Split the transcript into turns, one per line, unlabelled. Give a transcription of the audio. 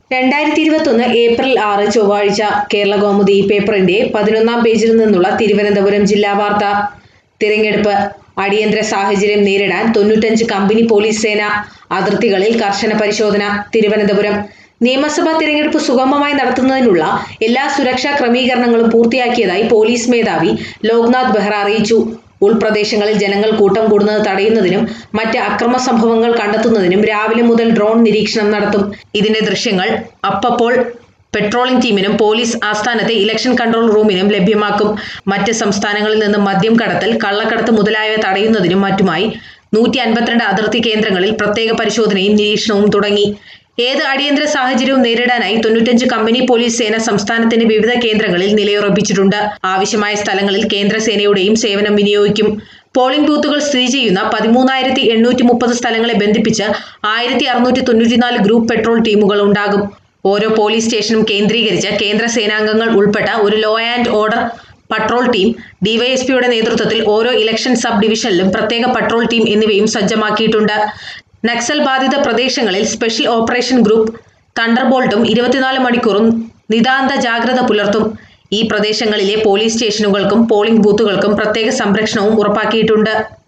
രണ്ടായിരത്തി ഇരുപത്തൊന്ന് ഏപ്രിൽ ആറ് ചൊവ്വാഴ്ച കേരള കൗമുദി പേപ്പറിന്റെ പതിനൊന്നാം പേജിൽ നിന്നുള്ള തിരുവനന്തപുരം ജില്ലാ വാർത്ത തിരഞ്ഞെടുപ്പ് അടിയന്തര സാഹചര്യം നേരിടാൻ തൊണ്ണൂറ്റഞ്ച് കമ്പനി പോലീസ് സേന അതിർത്തികളിൽ കർശന പരിശോധന തിരുവനന്തപുരം നിയമസഭാ തിരഞ്ഞെടുപ്പ് സുഗമമായി നടത്തുന്നതിനുള്ള എല്ലാ സുരക്ഷാ ക്രമീകരണങ്ങളും പൂർത്തിയാക്കിയതായി പോലീസ് മേധാവി ലോക്നാഥ് ബെഹ്റ അറിയിച്ചു ഉൾപ്രദേശങ്ങളിൽ ജനങ്ങൾ കൂട്ടം കൂടുന്നത് തടയുന്നതിനും മറ്റ് അക്രമ സംഭവങ്ങൾ കണ്ടെത്തുന്നതിനും രാവിലെ മുതൽ ഡ്രോൺ നിരീക്ഷണം നടത്തും ഇതിന്റെ ദൃശ്യങ്ങൾ അപ്പപ്പോൾ പെട്രോളിംഗ് ടീമിനും പോലീസ് ആസ്ഥാനത്തെ ഇലക്ഷൻ കൺട്രോൾ റൂമിനും ലഭ്യമാക്കും മറ്റ് സംസ്ഥാനങ്ങളിൽ നിന്ന് മദ്യം കടത്തൽ കള്ളക്കടത്ത് മുതലായവ തടയുന്നതിനും മറ്റുമായി നൂറ്റി അൻപത്തിരണ്ട് അതിർത്തി കേന്ദ്രങ്ങളിൽ പ്രത്യേക പരിശോധനയും നിരീക്ഷണവും തുടങ്ങി ഏത് അടിയന്തര സാഹചര്യവും നേരിടാനായി തൊണ്ണൂറ്റഞ്ച് കമ്പനി പോലീസ് സേന സംസ്ഥാനത്തിന്റെ വിവിധ കേന്ദ്രങ്ങളിൽ നിലയുറപ്പിച്ചിട്ടുണ്ട് ആവശ്യമായ സ്ഥലങ്ങളിൽ കേന്ദ്രസേനയുടെയും സേവനം വിനിയോഗിക്കും പോളിംഗ് ബൂത്തുകൾ സ്ഥിതി ചെയ്യുന്ന പതിമൂന്നായിരത്തി എണ്ണൂറ്റി മുപ്പത് സ്ഥലങ്ങളെ ബന്ധിപ്പിച്ച് ആയിരത്തി അറുന്നൂറ്റി തൊണ്ണൂറ്റിനാല് ഗ്രൂപ്പ് പെട്രോൾ ടീമുകൾ ഉണ്ടാകും ഓരോ പോലീസ് സ്റ്റേഷനും കേന്ദ്രീകരിച്ച് കേന്ദ്ര സേനാംഗങ്ങൾ ഉൾപ്പെട്ട ഒരു law and order patrol team ഡിവൈഎസ്പിയുടെ നേതൃത്വത്തിൽ ഓരോ ഇലക്ഷൻ സബ് ഡിവിഷനിലും പ്രത്യേക പട്രോൾ ടീം എന്നിവയും സജ്ജമാക്കിയിട്ടുണ്ട് നക്സൽ ബാധിത പ്രദേശങ്ങളിൽ സ്പെഷ്യൽ ഓപ്പറേഷൻ ഗ്രൂപ്പ് തണ്ടർബോൾട്ടും ഇരുപത്തിനാല് മണിക്കൂറും നിതാന്ത ജാഗ്രത പുലർത്തും ഈ പ്രദേശങ്ങളിലെ പോലീസ് സ്റ്റേഷനുകൾക്കും പോളിംഗ് ബൂത്തുകൾക്കും പ്രത്യേക സംരക്ഷണവും ഉറപ്പാക്കിയിട്ടുണ്ട്